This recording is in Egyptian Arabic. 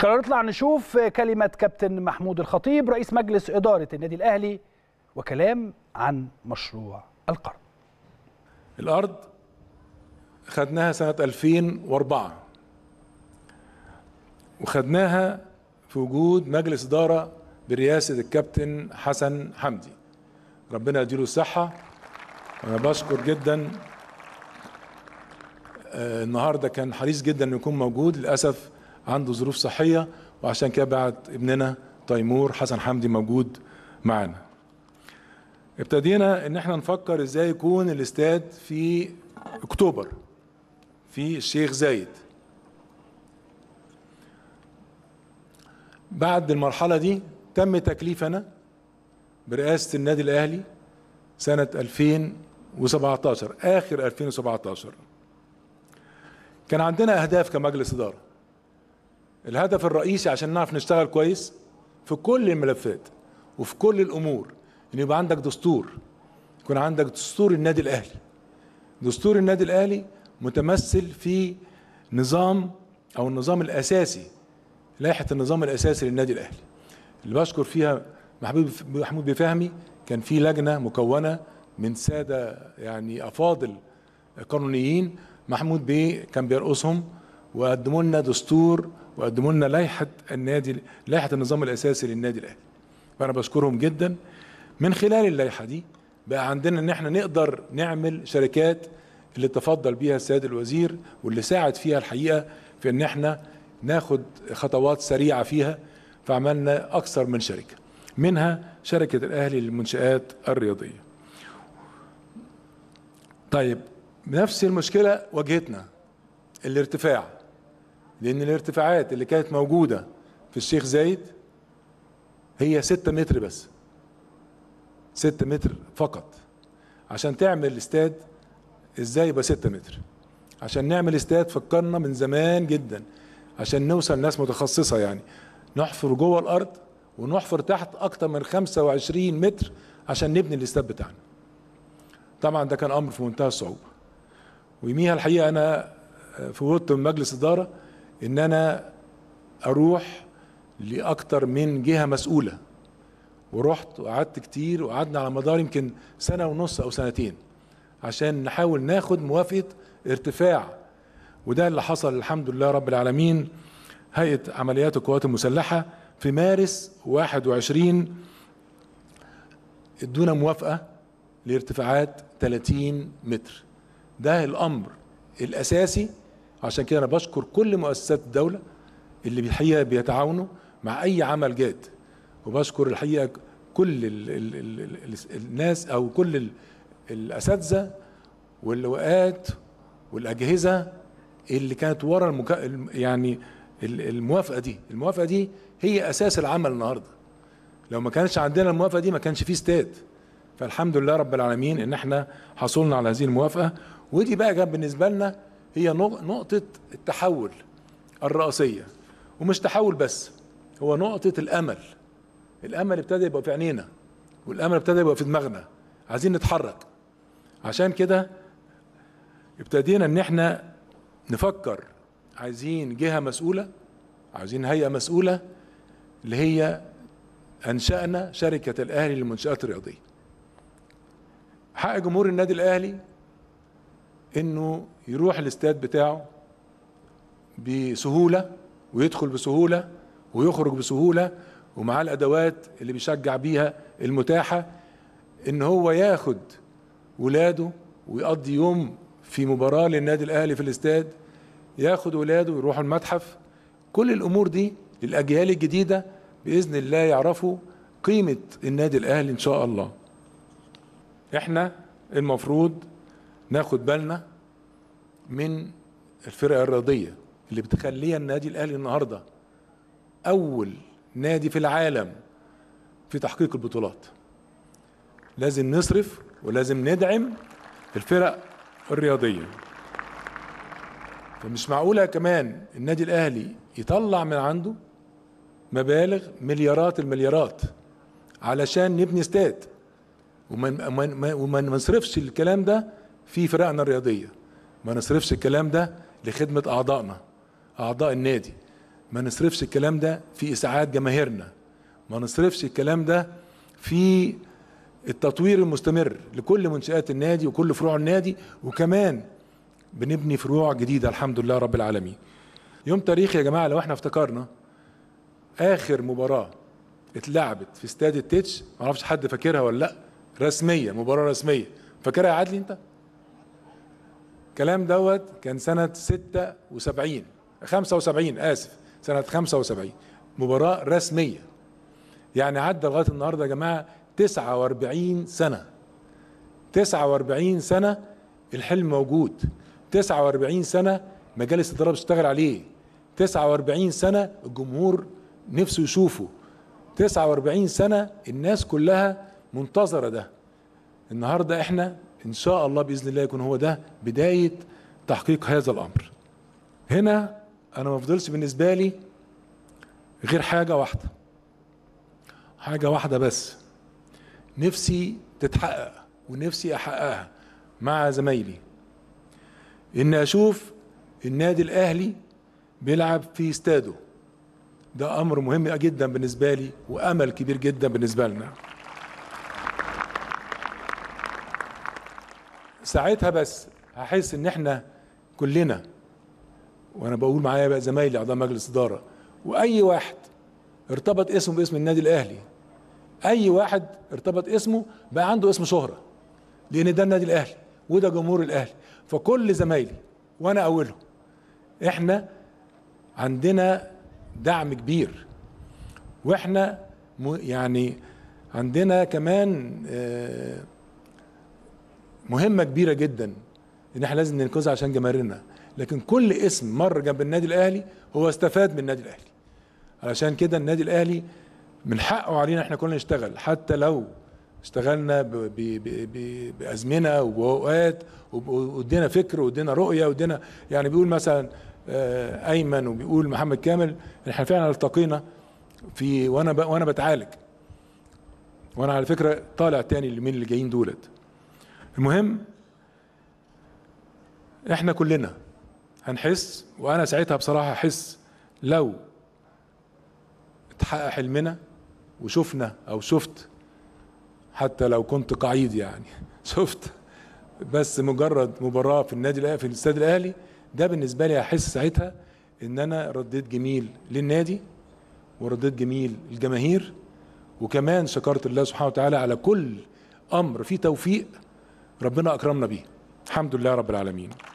خلينا نطلع نشوف كلمة كابتن محمود الخطيب رئيس مجلس إدارة النادي الأهلي وكلام عن مشروع القرن الأرض خدناها سنة 2004 وخدناها في وجود مجلس إدارة برئاسة الكابتن حسن حمدي ربنا يديله الصحة أنا بشكر جدا آه، النهارده كان حريص جدا انه يكون موجود للاسف عنده ظروف صحيه وعشان كده بعت ابننا تيمور حسن حمدي موجود معانا ابتدينا ان احنا نفكر ازاي يكون الاستاد في اكتوبر في الشيخ زايد بعد المرحله دي تم تكليفنا برئاسه النادي الاهلي سنه 2017 اخر 2017 كان عندنا اهداف كمجلس اداره الهدف الرئيسي عشان نعرف نشتغل كويس في كل الملفات وفي كل الامور ان يبقى عندك دستور يكون عندك دستور النادي الاهلي دستور النادي الاهلي متمثل في نظام او النظام الاساسي لائحه النظام الاساسي للنادي الاهلي اللي بشكر فيها محمود محمود بفهمي كان في لجنه مكونه من ساده يعني افاضل قانونيين محمود بيه كان بيرقصهم وقدموا لنا دستور وقدموا لنا لائحه النادي لائحه النظام الاساسي للنادي الاهلي فانا بشكرهم جدا من خلال اللائحه دي بقى عندنا ان احنا نقدر نعمل شركات اللي تفضل بيها السيد الوزير واللي ساعد فيها الحقيقه في ان احنا ناخد خطوات سريعه فيها فعملنا اكثر من شركه منها شركه الاهلي للمنشات الرياضيه طيب نفس المشكله واجهتنا الارتفاع لان الارتفاعات اللي كانت موجوده في الشيخ زايد هي 6 متر بس 6 متر فقط عشان تعمل استاد ازاي يبقى 6 متر عشان نعمل استاد فكرنا من زمان جدا عشان نوصل ناس متخصصه يعني نحفر جوه الارض ونحفر تحت اكتر من 25 متر عشان نبني الاستاد بتاعنا طبعا ده كان امر في منتهى الصعوبه ويوميها الحقيقه انا فوضت من مجلس اداره ان انا اروح لاكتر من جهه مسؤوله ورحت وقعدت كتير وقعدنا على مدار يمكن سنه ونص او سنتين عشان نحاول ناخد موافقه ارتفاع وده اللي حصل الحمد لله رب العالمين هيئه عمليات القوات المسلحه في مارس 21 ادونا موافقه لارتفاعات 30 متر ده الامر الاساسي عشان كده انا بشكر كل مؤسسات الدوله اللي الحقيقه بيتعاونوا مع اي عمل جاد وبشكر الحقيقه كل ال ال ال ال الناس او كل ال الاساتذه واللواءات والاجهزه اللي كانت ورا المكا... يعني الموافقه دي الموافقه دي هي اساس العمل النهارده لو ما كانش عندنا الموافقه دي ما كانش فيه استاد فالحمد لله رب العالمين ان احنا حصلنا على هذه الموافقه ودي بقى كان بالنسبه لنا هي نقطه التحول الرئيسيه ومش تحول بس هو نقطه الامل الامل ابتدى يبقى في عينينا والامل ابتدى يبقى في دماغنا عايزين نتحرك عشان كده ابتدينا ان احنا نفكر عايزين جهه مسؤوله عايزين هيئه مسؤوله اللي هي انشانا شركه الاهلي للمنشات الرياضيه حق جمهور النادي الاهلي انه يروح الاستاد بتاعه بسهوله ويدخل بسهوله ويخرج بسهوله ومعاه الادوات اللي بيشجع بيها المتاحه ان هو ياخد ولاده ويقضي يوم في مباراه للنادي الاهلي في الاستاد ياخد ولاده ويروحوا المتحف كل الامور دي للاجيال الجديده باذن الله يعرفوا قيمه النادي الاهلي ان شاء الله احنا المفروض ناخد بالنا من الفرق الرياضيه اللي بتخليها النادي الاهلي النهارده اول نادي في العالم في تحقيق البطولات لازم نصرف ولازم ندعم الفرق الرياضيه فمش معقوله كمان النادي الاهلي يطلع من عنده مبالغ مليارات المليارات علشان نبني استاد وما وما نصرفش الكلام ده في فرقنا الرياضيه ما نصرفش الكلام ده لخدمه اعضائنا اعضاء النادي ما نصرفش الكلام ده في اسعاد جماهيرنا ما نصرفش الكلام ده في التطوير المستمر لكل منشآت النادي وكل فروع النادي وكمان بنبني فروع جديدة الحمد لله رب العالمين يوم تاريخي يا جماعة لو احنا افتكرنا آخر مباراة اتلعبت في استاد التتش معرفش حد فاكرها ولا لا رسمية مباراة رسمية فاكرها يا عدلي انت الكلام دوت كان سنة 76 75 آسف سنة 75 مباراة رسمية يعني عدى لغاية النهاردة يا جماعة 49 سنة 49 سنة الحلم موجود 49 سنة مجالس الإدارة بتشتغل عليه 49 سنة الجمهور نفسه يشوفه 49 سنة الناس كلها منتظرة ده النهاردة احنا ان شاء الله بإذن الله يكون هو ده بداية تحقيق هذا الأمر هنا أنا ما فضلش بالنسبة لي غير حاجة واحدة حاجة واحدة بس نفسي تتحقق ونفسي أحققها مع زمايلي إن أشوف النادي الأهلي بيلعب في استاده ده أمر مهم جدا بالنسبة لي وأمل كبير جدا بالنسبة لنا ساعتها بس هحس ان احنا كلنا وانا بقول معايا بقى زمايلي اعضاء مجلس اداره واي واحد ارتبط اسمه باسم النادي الاهلي اي واحد ارتبط اسمه بقى عنده اسم شهره لان ده النادي الاهلي وده جمهور الاهلي فكل زمايلي وانا اولهم احنا عندنا دعم كبير واحنا يعني عندنا كمان آه مهمة كبيرة جدا ان احنا لازم ننقذها عشان جماهيرنا لكن كل اسم مر جنب النادي الاهلي هو استفاد من النادي الاهلي علشان كده النادي الاهلي من حقه علينا احنا كلنا نشتغل حتى لو اشتغلنا بازمنه وباوقات وادينا فكر وادينا رؤيه وادينا يعني بيقول مثلا ايمن وبيقول محمد كامل احنا فعلا التقينا في وانا وانا بتعالج وانا على فكره طالع تاني اليومين اللي جايين دولت المهم احنا كلنا هنحس وانا ساعتها بصراحه احس لو اتحقق حلمنا وشفنا او شفت حتى لو كنت قعيد يعني شفت بس مجرد مباراه في النادي الاهلي في الاستاد الاهلي ده بالنسبه لي احس ساعتها ان انا رديت جميل للنادي ورديت جميل للجماهير وكمان شكرت الله سبحانه وتعالى على كل امر فيه توفيق ربنا اكرمنا بيه الحمد لله رب العالمين